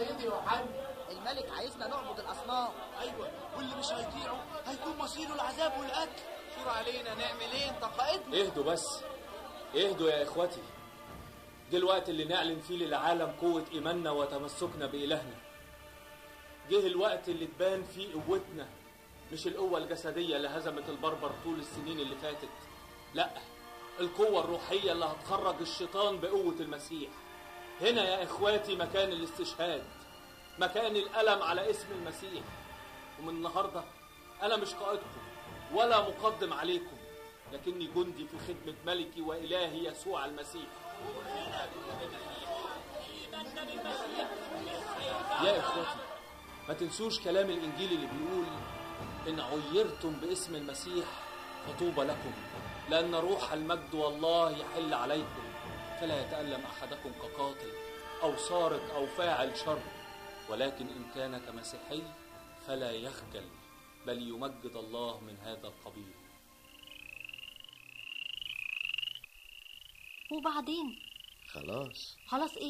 سيدي يوحنا الملك عايزنا نعبد الأصنام ايوه واللي مش هيطيعه هيكون مصيره العذاب والقتل شور علينا نعمل ايه انت قائدنا اهدوا بس اهدوا يا اخوتي جه الوقت اللي نعلن فيه للعالم قوة إيماننا وتمسكنا بإلهنا جه الوقت اللي تبان فيه قوتنا مش القوة الجسدية اللي هزمت البربر طول السنين اللي فاتت لا القوة الروحية اللي هتخرج الشيطان بقوة المسيح هنا يا إخواتي مكان الاستشهاد مكان الألم على اسم المسيح ومن النهاردة أنا مش قائدكم ولا مقدم عليكم لكني جندي في خدمة ملكي وإلهي يسوع المسيح يا إخوتي ما تنسوش كلام الإنجيل اللي بيقول إن عيرتم باسم المسيح فطوبى لكم لأن روح المجد والله يحل عليكم فلا يتألم أحدكم كقاتل أو سارق أو فاعل شر ولكن إن كان كمسيحي فلا يخجل بل يمجد الله من هذا القبيل وبعدين خلاص خلاص ايه